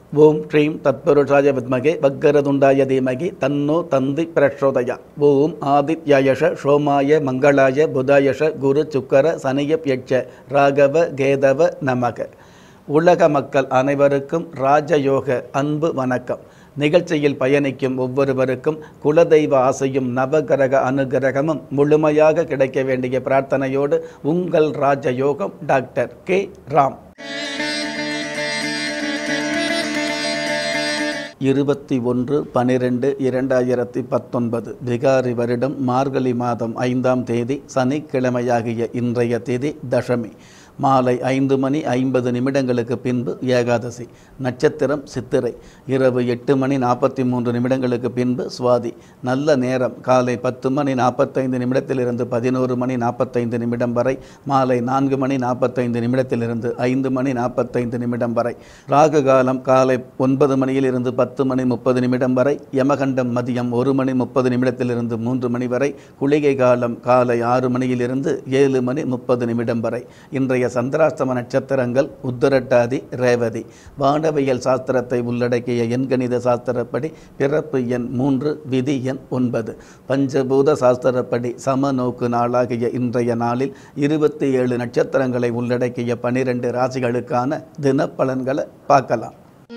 ஓம் ஸ்ரீம் தத்புருஷாய வித்மகே வக்கரதுண்டாய தீமகி தன்னோ தந்தி பிரச்சோதயா ஓம் ஆதித்யாயஷ சோமாய மங்களாய புதாயஷ குரு சுக்கர சனியப் யட்ச ராகவ கேதவ நமக உலக மக்கள் அனைவருக்கும் ராஜயோக அன்பு வணக்கம் நிகழ்ச்சியில் பயணிக்கும் ஒவ்வொருவருக்கும் குலதெய்வ ஆசையும் நவகிரக அனுகிரகமும் முழுமையாக கிடைக்க வேண்டிய பிரார்த்தனையோடு உங்கள் ராஜயோகம் டாக்டர் கே ராம் இருபத்தி ஒன்று பனிரெண்டு இரண்டாயிரத்தி பத்தொன்பது விகாரி வருடம் மார்கழி மாதம் ஐந்தாம் தேதி சனிக்கிழமையாகிய இன்றைய தேதி தசமி மாலை ஐந்து மணி ஐம்பது நிமிடங்களுக்கு பின்பு ஏகாதசி நட்சத்திரம் சித்திரை இரவு எட்டு மணி நாற்பத்தி மூன்று நிமிடங்களுக்கு பின்பு சுவாதி நல்ல நேரம் காலை பத்து மணி நாற்பத்தைந்து நிமிடத்திலிருந்து பதினோரு மணி நாற்பத்தைந்து நிமிடம் வரை மாலை நான்கு மணி நாற்பத்தைந்து நிமிடத்திலிருந்து ஐந்து மணி நாற்பத்தைந்து நிமிடம் வரை ராகு காலம் காலை ஒன்பது மணியிலிருந்து பத்து மணி முப்பது நிமிடம் வரை யமகண்டம் மதியம் ஒரு மணி முப்பது நிமிடத்திலிருந்து மூன்று மணி வரை குளிகை காலம் காலை ஆறு மணியிலிருந்து ஏழு மணி முப்பது நிமிடம் வரை இன்றைய சந்திராஷ்டம நட்சத்திரங்கள் உத்தரட்டாதி ரேவதி வானவியல் சாஸ்திரத்தை உள்ளடக்கிய எண்கணித சாஸ்திரப்படி பிறப்பு எண் மூன்று விதி எண் ஒன்பது பஞ்சபூத சாஸ்திரப்படி சம நோக்கு நாளாகிய இன்றைய நாளில் இருபத்தி ஏழு நட்சத்திரங்களை உள்ளடக்கிய பனிரெண்டு ராசிகளுக்கான தினப்பலன்களை பார்க்கலாம்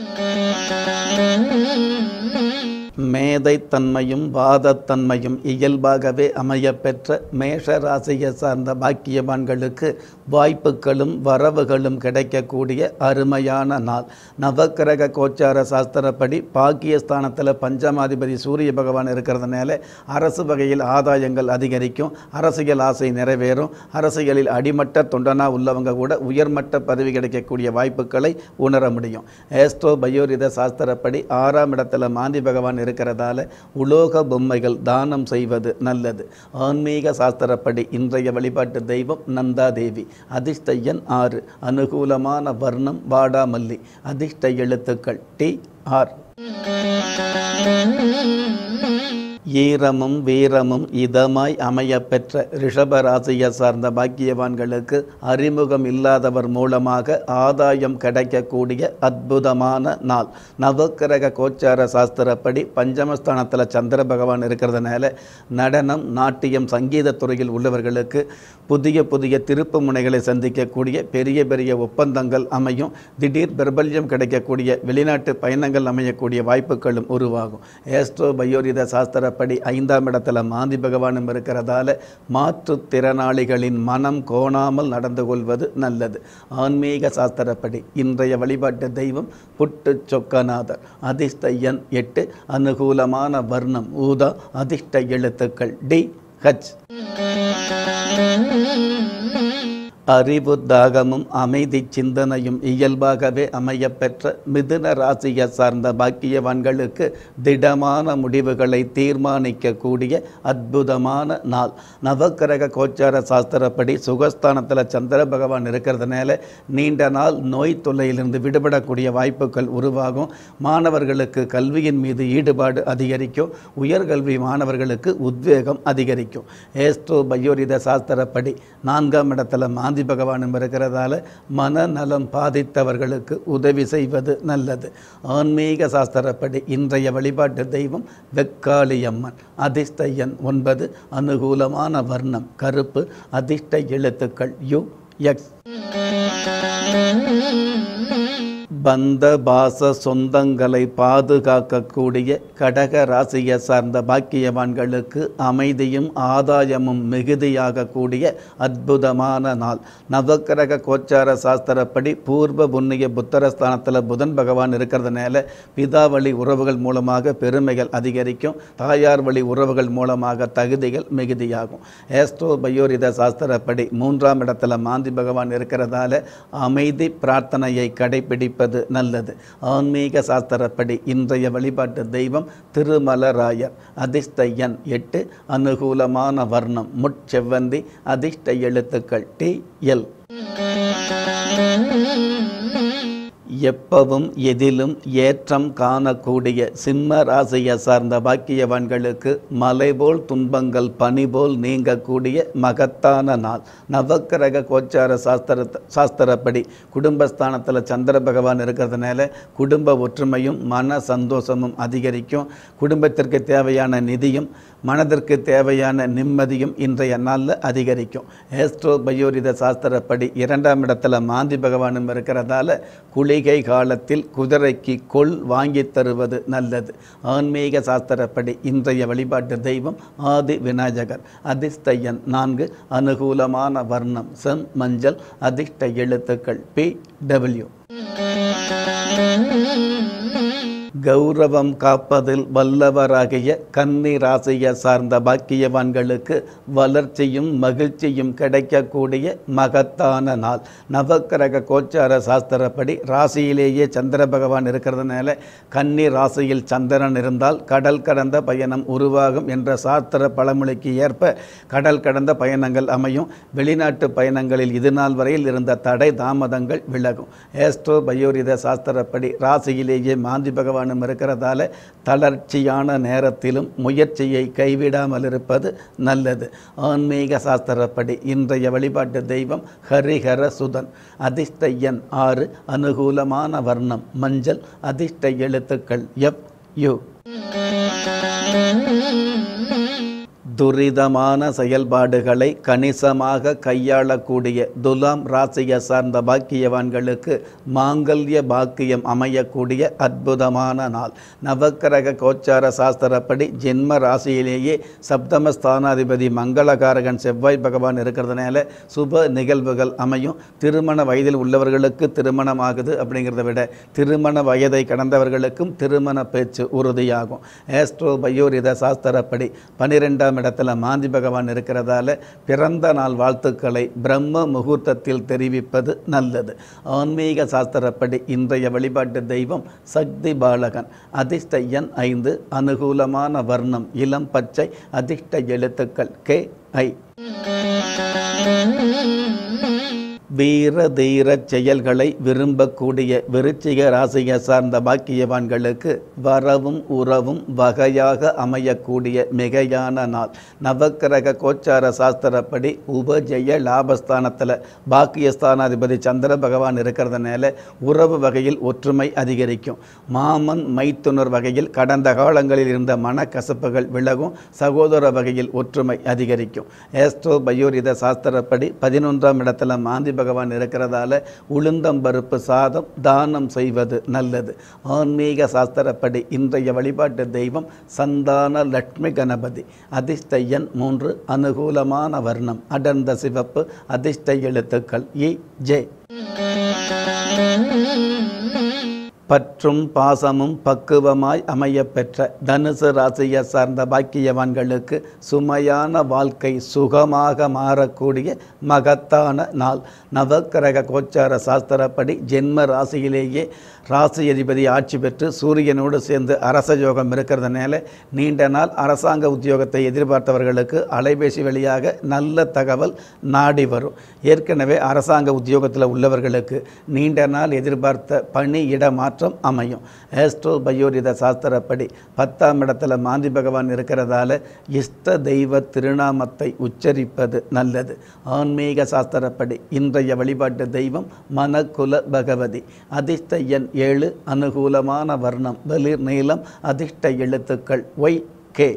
மேதைத்தன்மையும் வாதத்தன்மையும் இயல்பாகவே அமையப்பெற்ற மேஷ ராசியை சார்ந்த பாக்கியவான்களுக்கு வாய்ப்புகளும் வரவுகளும் கிடைக்கக்கூடிய அருமையான நாள் நவக்கிரக கோச்சார சாஸ்திரப்படி பாக்கியஸ்தானத்தில் பஞ்சமாதிபதி சூரிய பகவான் இருக்கிறதுனால அரசு வகையில் ஆதாயங்கள் அதிகரிக்கும் அரசியல் ஆசை நிறைவேறும் அரசியலில் அடிமட்ட தொண்டனா உள்ளவங்க கூட உயர்மட்ட பதவி கிடைக்கக்கூடிய வாய்ப்புகளை உணர முடியும் ஏஸ்ட்ரோ பயோரித சாஸ்திரப்படி ஆறாம் இடத்துல மாந்தி பகவான் இருக்கிறதால உலோக பொம்மைகள் தானம் செய்வது நல்லது ஆன்மீக சாஸ்திரப்படி இன்றைய வழிபாட்டு தெய்வம் நந்தாதேவி அதிர்ஷ்ட எண் ஆறு அனுகூலமான வர்ணம் வாடாமல்லி அதிர்ஷ்ட எழுத்துக்கள் டி ஆர் ஈரமும் வீரமும் இதமாய் அமையப்பெற்ற ரிஷபராசியை சார்ந்த பாக்கியவான்களுக்கு அறிமுகம் இல்லாதவர் மூலமாக ஆதாயம் கிடைக்கக்கூடிய அற்புதமான நாள் நவக்கிரக கோச்சார சாஸ்திரப்படி பஞ்சமஸ்தானத்தில் சந்திர பகவான் இருக்கிறதுனால நடனம் நாட்டியம் சங்கீத துறையில் உள்ளவர்களுக்கு புதிய புதிய திருப்பு முனைகளை சந்திக்கக்கூடிய பெரிய பெரிய ஒப்பந்தங்கள் அமையும் திடீர் பிரபல்யம் கிடைக்கக்கூடிய வெளிநாட்டு பயணங்கள் அமையக்கூடிய வாய்ப்புகளும் உருவாகும் ஏஸ்ட்ரோ பயோரித சாஸ்திர படி ஐந்தாம் இடத்துல மாந்தி பகவானும் இருக்கிறதால மாற்றுத்திறனாளிகளின் மனம் கோணாமல் நடந்து கொள்வது நல்லது ஆன்மீக சாஸ்திரப்படி இன்றைய வழிபாட்டு தெய்வம் புட்டு சொக்கநாதர் அதிர்ஷ்ட எண் எட்டு அனுகூலமான வர்ணம் ஊதா அதிர்ஷ்ட எழுத்துக்கள் டி ஹச் அறிவு தாகமும் அமைதி சிந்தனையும் இயல்பாகவே அமையப்பெற்ற மிதுன ராசியை சார்ந்த பாக்கியவான்களுக்கு திடமான முடிவுகளை தீர்மானிக்கக்கூடிய அற்புதமான நாள் நவக்கிரக கோச்சார சாஸ்திரப்படி சுகஸ்தானத்தில் சந்திர பகவான் இருக்கிறதுனால நீண்ட நாள் நோய் தொல்லையிலிருந்து விடுபடக்கூடிய வாய்ப்புகள் உருவாகும் மாணவர்களுக்கு கல்வியின் மீது ஈடுபாடு அதிகரிக்கும் உயர்கல்வி மாணவர்களுக்கு உத்வேகம் அதிகரிக்கும் ஏஸ்ட்ரோ பயோரித சாஸ்திரப்படி நான்காம் இடத்துல மாந்தி பகவானும் இருக்கிறதால மனநலம் பாதித்தவர்களுக்கு உதவி செய்வது நல்லது ஆன்மீக சாஸ்திரப்படி இன்றைய வழிபாட்டு தெய்வம் வெக்காளியம்மன் அதிர்ஷ்ட எண் ஒன்பது அனுகூலமான வர்ணம் கருப்பு அதிர்ஷ்ட எழுத்துக்கள் யு எக்ஸ் பந்த பாச சொந்தங்களை பாதுகாக்கக்கூடிய கடக ராசியை சார்ந்த பாக்கியவான்களுக்கு அமைதியும் ஆதாயமும் மிகுதியாகக்கூடிய அற்புதமான நாள் நவக்கிரக கோச்சார சாஸ்திரப்படி பூர்வ புண்ணிய புத்தரஸ்தானத்தில் புதன் பகவான் இருக்கிறதுனால பிதாவளி உறவுகள் மூலமாக பெருமைகள் அதிகரிக்கும் தாயார் வழி உறவுகள் மூலமாக தகுதிகள் மிகுதியாகும் ஏஸ்ட்ரோ பயோரித சாஸ்திரப்படி மூன்றாம் இடத்துல மாந்தி பகவான் இருக்கிறதால அமைதி பிரார்த்தனையை கடைபிடிப்பது இருப்பது நல்லது ஆன்மீக சாஸ்திரப்படி இன்றைய வழிபாட்டு தெய்வம் திருமலராயர் அதிர்ஷ்ட எண் எட்டு அனுகூலமான வர்ணம் முட்செவ்வந்தி அதிர்ஷ்ட எழுத்துக்கள் டி எல் எப்பவும் எதிலும் ஏற்றம் காணக்கூடிய சிம்ம ராசியை சார்ந்த பாக்கியவான்களுக்கு மலைபோல் துன்பங்கள் பனிபோல் நீங்கக்கூடிய மகத்தான நாள் நவக்கிரக கோச்சார சாஸ்திர சாஸ்திரப்படி குடும்பஸ்தானத்தில் சந்திர பகவான் இருக்கிறதுனால குடும்ப ஒற்றுமையும் மன சந்தோஷமும் அதிகரிக்கும் குடும்பத்திற்கு தேவையான நிதியும் மனதிற்கு தேவையான நிம்மதியும் இன்றைய நாளில் அதிகரிக்கும் ஏஸ்ட்ரோ பயோரித சாஸ்திரப்படி இரண்டாம் இடத்துல மாந்தி பகவானும் இருக்கிறதால குளிகை காலத்தில் குதிரைக்கு கொள் வாங்கி தருவது நல்லது ஆன்மீக சாஸ்திரப்படி இன்றைய வழிபாட்டு தெய்வம் ஆதி விநாயகர் அதிர்ஷ்டயன் நான்கு அனுகூலமான வர்ணம் செம் மஞ்சள் அதிர்ஷ்ட எழுத்துக்கள் பி டபிள்யூ கௌரவம் காப்பதில் வல்லவராகிய கன்னி ராசியை சார்ந்த பாக்கியவான்களுக்கு வளர்ச்சியும் மகிழ்ச்சியும் கிடைக்கக்கூடிய மகத்தான நாள் நவக்கிரக கோச்சார சாஸ்திரப்படி ராசியிலேயே சந்திர பகவான் இருக்கிறதுனால கன்னி ராசியில் சந்திரன் இருந்தால் கடல் கடந்த பயணம் உருவாகும் என்ற சாஸ்திர பழமொழிக்கு ஏற்ப கடல் கடந்த பயணங்கள் அமையும் வெளிநாட்டு பயணங்களில் இது நாள் வரையில் இருந்த தடை தாமதங்கள் விலகும் ஏஸ்ட்ரோ பயோரித சாஸ்திரப்படி ராசியிலேயே மாந்தி பகவான் பகவானும் இருக்கிறதால தளர்ச்சியான நேரத்திலும் முயற்சியை கைவிடாமல் இருப்பது நல்லது ஆன்மீக சாஸ்திரப்படி இன்றைய வழிபாட்டு தெய்வம் ஹரிஹர சுதன் அதிர்ஷ்ட எண் ஆறு அனுகூலமான வர்ணம் மஞ்சள் அதிர்ஷ்ட எழுத்துக்கள் எப் யு துரிதமான செயல்பாடுகளை கணிசமாக கையாளக்கூடிய துலாம் ராசியை சார்ந்த பாக்கியவான்களுக்கு மாங்கல்ய பாக்கியம் அமையக்கூடிய அற்புதமான நாள் நவக்கிரக கோச்சார சாஸ்திரப்படி ஜென்ம ராசியிலேயே சப்தம ஸ்தானாதிபதி மங்களகாரகன் செவ்வாய் பகவான் இருக்கிறதுனால சுப நிகழ்வுகள் அமையும் திருமண வயதில் உள்ளவர்களுக்கு திருமணம் ஆகுது அப்படிங்கிறத விட திருமண வயதை கடந்தவர்களுக்கும் திருமண பேச்சு உறுதியாகும் ஏஸ்ட்ரோ பயோரித சாஸ்திரப்படி பனிரெண்டாம் இடத்துல மாந்தி பகவான் இருக்கிறதால பிறந்த நாள் வாழ்த்துக்களை பிரம்ம முகூர்த்தத்தில் தெரிவிப்பது நல்லது ஆன்மீக சாஸ்திரப்படி இன்றைய வழிபாட்டு தெய்வம் சக்தி பாலகன் அதிர்ஷ்ட எண் ஐந்து அனுகூலமான வர்ணம் இளம் பச்சை அதிர்ஷ்ட எழுத்துக்கள் கே ஐ வீர தீர செயல்களை விரும்பக்கூடிய விருச்சிக ராசியை சார்ந்த பாக்கியவான்களுக்கு வரவும் உறவும் வகையாக அமையக்கூடிய மிகையான நாள் நவக்கிரக கோச்சார சாஸ்திரப்படி உபஜய லாபஸ்தானத்தில் பாக்கியஸ்தானாதிபதி சந்திர பகவான் இருக்கிறதுனால உறவு வகையில் ஒற்றுமை அதிகரிக்கும் மாமன் மைத்துனர் வகையில் கடந்த காலங்களில் இருந்த மனக்கசப்புகள் விலகும் சகோதர வகையில் ஒற்றுமை அதிகரிக்கும் ஏஸ்ட்ரோ பயோரித சாஸ்திரப்படி பதினொன்றாம் இடத்துல மாந்தி பகவான் இருக்கிறதால உளுந்தம்பருப்பு சாதம் தானம் செய்வது நல்லது ஆன்மீக சாஸ்திரப்படி இன்றைய வழிபாட்டு தெய்வம் சந்தான லட்சுமி கணபதி அதிர்ஷ்ட எண் மூன்று அனுகூலமான வர்ணம் அடர்ந்த சிவப்பு அதிர்ஷ்ட எழுத்துக்கள் இ ஜே பற்றும் பாசமும் பக்குவமாய் அமையப்பெற்ற தனுசு ராசியை சார்ந்த பாக்கியவான்களுக்கு சுமையான வாழ்க்கை சுகமாக மாறக்கூடிய மகத்தான நாள் நவக்கிரக கோச்சார சாஸ்திரப்படி ஜென்ம ராசியிலேயே ராசி அதிபதி ஆட்சி பெற்று சூரியனோடு சேர்ந்து அரச யோகம் இருக்கிறதுனால நீண்ட நாள் அரசாங்க உத்தியோகத்தை எதிர்பார்த்தவர்களுக்கு அலைபேசி வழியாக நல்ல தகவல் நாடி வரும் ஏற்கனவே அரசாங்க உத்தியோகத்தில் உள்ளவர்களுக்கு நீண்ட நாள் எதிர்பார்த்த பணி இடமாற்றம் அமையும் ஏஸ்ட்ரோ பயோரித சாஸ்திரப்படி பத்தாம் இடத்துல மாந்தி பகவான் இருக்கிறதால இஷ்ட தெய்வ திருநாமத்தை உச்சரிப்பது நல்லது ஆன்மீக சாஸ்திரப்படி இன்றைய வழிபாட்டு தெய்வம் மனக்குல பகவதி அதிர்ஷ்ட எண் ஏழு அனுகூலமான வர்ணம் வெளிர் நீளம் அதிர்ஷ்ட எழுத்துக்கள் ஒய் கே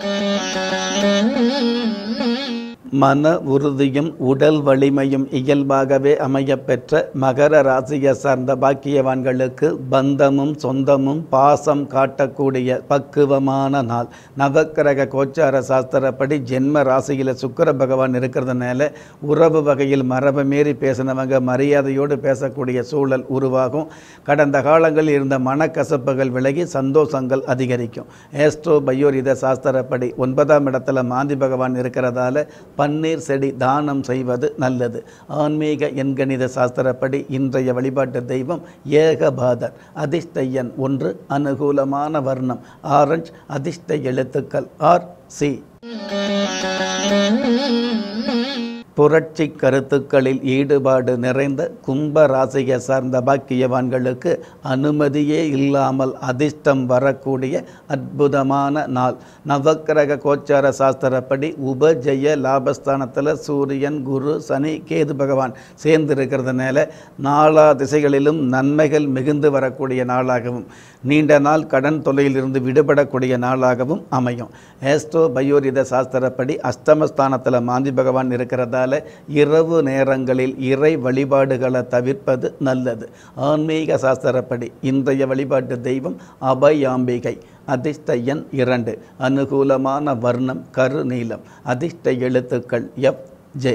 மன உறுதியும் உடல் வலிமையும் இயல்பாகவே அமையப்பெற்ற மகர ராசியை சார்ந்த பாக்கியவான்களுக்கு பந்தமும் சொந்தமும் பாசம் காட்டக்கூடிய பக்குவமான நாள் நவக்கிரக கோச்சார சாஸ்திரப்படி ஜென்ம ராசியில் சுக்கர பகவான் இருக்கிறதுனால உறவு வகையில் மரபு மீறி பேசினவங்க மரியாதையோடு பேசக்கூடிய சூழல் உருவாகும் கடந்த காலங்களில் இருந்த மனக்கசப்புகள் விலகி சந்தோஷங்கள் அதிகரிக்கும் ஏஸ்ட்ரோ பயோரித சாஸ்திரப்படி ஒன்பதாம் இடத்துல மாந்தி பகவான் இருக்கிறதால பன்னீர் செடி தானம் செய்வது நல்லது ஆன்மீக எண்கணித சாஸ்திரப்படி இன்றைய வழிபாட்டு தெய்வம் ஏகபாதர் அதிர்ஷ்ட எண் ஒன்று அனுகூலமான வர்ணம் ஆரஞ்ச் அதிர்ஷ்ட எழுத்துக்கள் ஆர் சி புரட்சி கருத்துக்களில் ஈடுபாடு நிறைந்த கும்ப ராசியை சார்ந்த பாக்கியவான்களுக்கு அனுமதியே இல்லாமல் அதிர்ஷ்டம் வரக்கூடிய அற்புதமான நாள் நவக்கிரக கோச்சார சாஸ்திரப்படி உபஜய லாபஸ்தானத்தில் சூரியன் குரு சனி கேது பகவான் சேர்ந்து இருக்கிறதுனால நாலா திசைகளிலும் நன்மைகள் மிகுந்து வரக்கூடிய நாளாகவும் நீண்ட நாள் கடன் தொல்லையிலிருந்து விடுபடக்கூடிய நாளாகவும் அமையும் ஏஸ்ட்ரோ பயோரித சாஸ்திரப்படி அஷ்டமஸ்தானத்தில் மாந்தி பகவான் இருக்கிறதால இரவு நேரங்களில் இறை வழிபாடுகளை தவிர்ப்பது நல்லது ஆன்மீக சாஸ்திரப்படி இன்றைய வழிபாட்டு தெய்வம் அபயாம்பிகை அதிர்ஷ்ட எண் இரண்டு அனுகூலமான வர்ணம் கரு நீலம் அதிர்ஷ்ட எழுத்துக்கள் எஃப் ஜே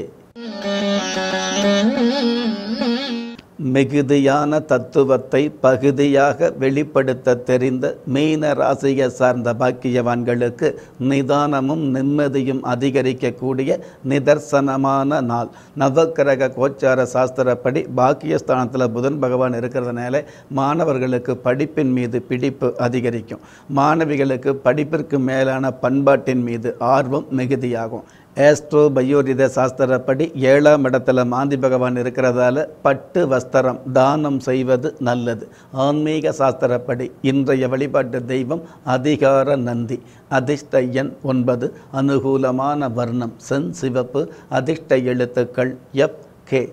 மிகுதியான தத்துவத்தை பகுதியாக வெளிப்படுத்த தெரிந்த மீன ராசியை சார்ந்த பாக்கியவான்களுக்கு நிதானமும் நிம்மதியும் அதிகரிக்கக்கூடிய நிதர்சனமான நாள் நவக்கிரக கோச்சார சாஸ்திரப்படி பாக்கியஸ்தானத்தில் புதன் பகவான் இருக்கிறதுனால மாணவர்களுக்கு படிப்பின் மீது பிடிப்பு அதிகரிக்கும் மாணவிகளுக்கு படிப்பிற்கு மேலான பண்பாட்டின் மீது ஆர்வம் மிகுதியாகும் ஏஸ்ட்ரோ பயோரித சாஸ்திரப்படி ஏழாம் இடத்துல மாந்தி பகவான் இருக்கிறதால பட்டு வஸ்திரம் தானம் செய்வது நல்லது ஆன்மீக சாஸ்திரப்படி இன்றைய வழிபாட்டு தெய்வம் அதிகார நந்தி அதிர்ஷ்ட எண் ஒன்பது அனுகூலமான வர்ணம் சென் சிவப்பு அதிர்ஷ்ட எழுத்துக்கள் எப் கே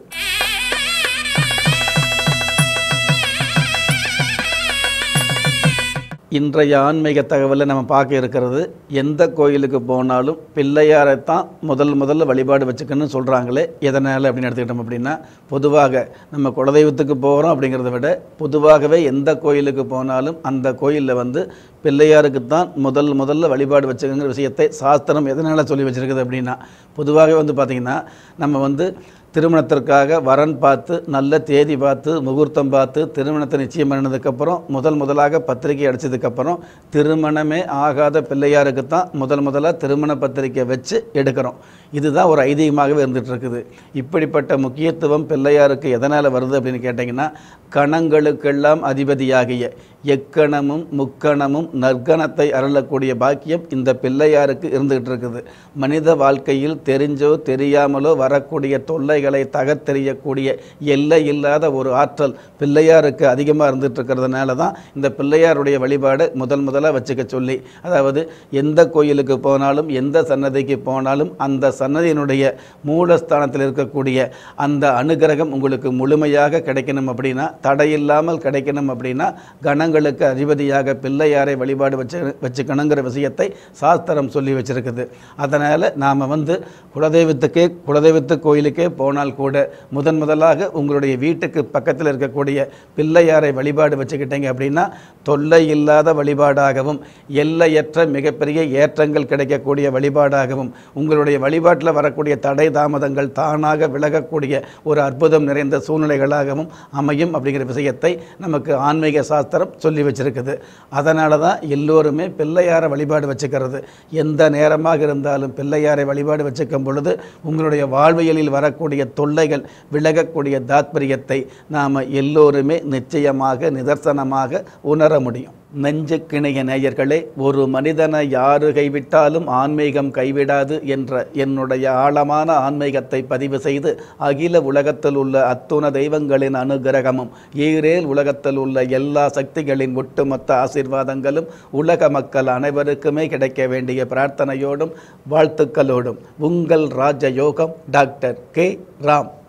இன்றைய ஆன்மீக தகவலை நம்ம பார்க்க இருக்கிறது எந்த கோயிலுக்கு போனாலும் பிள்ளையாரைத்தான் முதல் முதல்ல வழிபாடு வச்சுக்கணும்னு சொல்கிறாங்களே எதனால் அப்படின்னு எடுத்துக்கிட்டோம் அப்படின்னா பொதுவாக நம்ம குலதெய்வத்துக்கு போகிறோம் அப்படிங்கிறத விட பொதுவாகவே எந்த கோயிலுக்கு போனாலும் அந்த கோயிலில் வந்து பிள்ளையாருக்கு தான் முதல் முதல்ல வழிபாடு வச்சுக்கங்கிற விஷயத்தை சாஸ்திரம் எதனால் சொல்லி வச்சுருக்குது அப்படின்னா பொதுவாகவே வந்து பார்த்திங்கன்னா நம்ம வந்து திருமணத்திற்காக வரன் பார்த்து நல்ல தேதி பார்த்து முகூர்த்தம் பார்த்து திருமணத்தை நிச்சயம் பண்ணதுக்கப்புறம் முதல் முதலாக பத்திரிகை அடித்ததுக்கப்புறம் திருமணமே ஆகாத பிள்ளையாருக்கு தான் முதல் முதலாக திருமண பத்திரிக்கை வச்சு எடுக்கிறோம் இதுதான் ஒரு ஐதீகமாகவே இருந்துகிட்டு இருக்குது இப்படிப்பட்ட முக்கியத்துவம் பிள்ளையாருக்கு எதனால் வருது அப்படின்னு கேட்டிங்கன்னா கணங்களுக்கெல்லாம் அதிபதியாகிய எக்கணமும் முக்கணமும் நற்கணத்தை அருளக்கூடிய பாக்கியம் இந்த பிள்ளையாருக்கு இருந்துகிட்டு இருக்குது மனித வாழ்க்கையில் தெரிஞ்சோ தெரியாமலோ வரக்கூடிய தொல்லைகளை தகர்த்தெறியக்கூடிய எல்லை இல்லாத ஒரு ஆற்றல் பிள்ளையாருக்கு அதிகமாக இருந்துட்டு இருக்கிறதுனால தான் இந்த பிள்ளையாருடைய வழிபாடு முதல் முதலாக வச்சுக்க சொல்லி அதாவது எந்த கோயிலுக்கு போனாலும் எந்த சன்னதிக்கு போனாலும் அந்த சன்னதியினுடைய மூலஸ்தானத்தில் இருக்கக்கூடிய அந்த அனுகிரகம் உங்களுக்கு முழுமையாக கிடைக்கணும் அப்படின்னா தடையில்லாமல் கிடைக்கணும் அப்படின்னா கணங்களுக்கு அதிபதியாக பிள்ளையாரை வழிபாடு வச்சு வச்சுக்கணுங்கிற விஷயத்தை சாஸ்திரம் சொல்லி வச்சிருக்குது அதனால் நாம் வந்து குலதெய்வத்துக்கே குலதெய்வத்து கோயிலுக்கே போனால் கூட முதன் முதலாக உங்களுடைய வீட்டுக்கு பக்கத்தில் இருக்கக்கூடிய பிள்ளையாரை வழிபாடு வச்சுக்கிட்டீங்க அப்படின்னா தொல்லை இல்லாத வழிபாடாகவும் எல்லையற்ற மிகப்பெரிய ஏற்றங்கள் கிடைக்கக்கூடிய வழிபாடாகவும் உங்களுடைய வழிபாட்டில் வரக்கூடிய தடை தாமதங்கள் தானாக விலகக்கூடிய ஒரு அற்புதம் நிறைந்த சூழ்நிலைகளாகவும் அமையும் அப்படிங்கிற விஷயத்தை நமக்கு ஆன்மீக சாஸ்திரம் சொல்லி வச்சிருக்குது அதனால தான் எல்லோருமே பிள்ளையாரை வழிபாடு வச்சுக்கிறது எந்த நேரமாக இருந்தாலும் பிள்ளையாரை வழிபாடு வச்சுக்கும் பொழுது உங்களுடைய வாழ்வியலில் வரக்கூடிய தொல்லைகள் விலகக்கூடிய தாத்பரியத்தை நாம் எல்லோருமே நிச்சயமாக நிதர்சனமாக உணர முடியும் நெஞ்சுக்கிணைய நேயர்களே ஒரு மனிதனை யாரு கைவிட்டாலும் ஆன்மீகம் கைவிடாது என்ற என்னுடைய ஆழமான ஆன்மீகத்தை பதிவு செய்து அகில உலகத்தில் உள்ள அத்துண தெய்வங்களின் அனுகிரகமும் ஈரேல் உலகத்தில் உள்ள எல்லா சக்திகளின் ஒட்டுமொத்த ஆசீர்வாதங்களும் உலக மக்கள் அனைவருக்குமே கிடைக்க வேண்டிய பிரார்த்தனையோடும் வாழ்த்துக்களோடும் உங்கள் ராஜயோகம் டாக்டர் கே ராம்